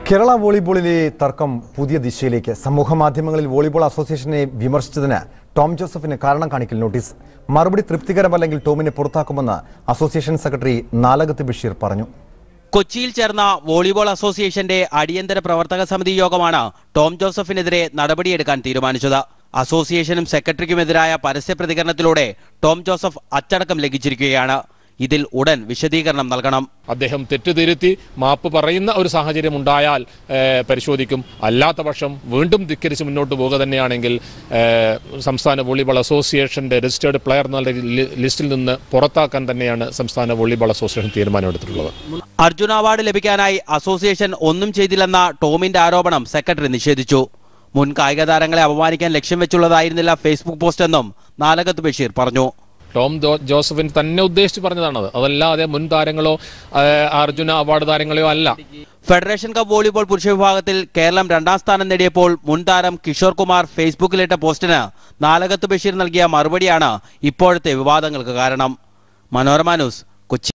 കേരള വോളിബോളിലെ തർക്കം പുതിയ ദിശയിലേക്ക് സമൂഹ മാധ്യമങ്ങളിൽ വോളിബോൾ അസോസിയേഷനെ വിമർശിച്ചതിന് ടോം ജോസഫിന് കാരണം കാണിക്കൽ നോട്ടീസ് മറുപടി തൃപ്തികരമല്ലെങ്കിൽ ടോമിനെ പുറത്താക്കുമെന്ന് അസോസിയേഷൻ സെക്രട്ടറി നാലകത്ത് ബഷീർ പറഞ്ഞു കൊച്ചിയിൽ ചേർന്ന വോളിബോൾ അസോസിയേഷന്റെ അടിയന്തര പ്രവർത്തക സമിതി യോഗമാണ് ടോം ജോസഫിനെതിരെ നടപടിയെടുക്കാൻ തീരുമാനിച്ചത് അസോസിയേഷനും സെക്രട്ടറിക്കുമെതിരായ പരസ്യ പ്രതികരണത്തിലൂടെ ടോം ജോസഫ് അച്ചടക്കം ലംഘിച്ചിരിക്കുകയാണ് ഇതിൽ ഉടൻ വിശദീകരണം നൽകണം അദ്ദേഹം തെറ്റുതിരുത്തി മാപ്പ് പറയുന്ന ഒരു സാഹചര്യം ഉണ്ടായാൽ ഏഹ്, പരിശോധിക്കും അല്ലാത്ത പക്ഷം വീണ്ടും ധിക്കരിച്ച് മുന്നോട്ട് പോകുക തന്നെയാണെങ്കിൽ ഏഹ്, സംസ്ഥാന വോളിബോൾ അസോസിയേഷന്റെ രജിസ്റ്റേർഡ് പ്ലെയർ എന്നുള്ള ലി- ലിസ്റ്റിൽ നിന്ന് പുറത്താക്കാൻ തന്നെയാണ് സംസ്ഥാന വോളിബോൾ അസോസിയേഷൻ തീരുമാനമെടുത്തിട്ടുള്ളത് അർജുന അവാർഡ് ലഭിക്കാനായി അസോസിയേഷൻ ഒന്നും ചെയ്തില്ലെന്ന ടോമിന്റെ ആരോപണം സെക്രട്ടറി നിഷേധിച്ചു മുൻ കായിക താരങ്ങളെ അപമാനിക്കാൻ ലക്ഷ്യം വെച്ചുള്ളതായിരുന്നില്ല ഫേസ്ബുക്ക് പോസ്റ്റ് എന്നും നാലകത്ത് ബഷീർ പറഞ്ഞു ടോം ജോ- ജോസഫിൻ തന്നെ ഉദ്ദേശിച്ച് പറഞ്ഞതാണത് അതല്ലാതെ മുൻ താരങ്ങളോ ഏഹ്, അർജുന അവാർഡ് താരങ്ങളെയോ അല്ല ഫെഡറേഷൻ കപ്പ് വോളിബോൾ പുരുഷ വിഭാഗത്തിൽ കേരളം രണ്ടാം സ്ഥാനം നേടിയപ്പോൾ മുൻ താരം കിഷോർ കുമാർ ഫേസ്ബുക്കിലിട്ട പോസ്റ്റിന് നാലകത്ത് ബഷീർ നൽകിയ മറുപടിയാണ് ഇപ്പോഴത്തെ വിവാദങ്ങൾക്ക് കാരണം മനോരമ ന്യൂസ് കൊച്ചി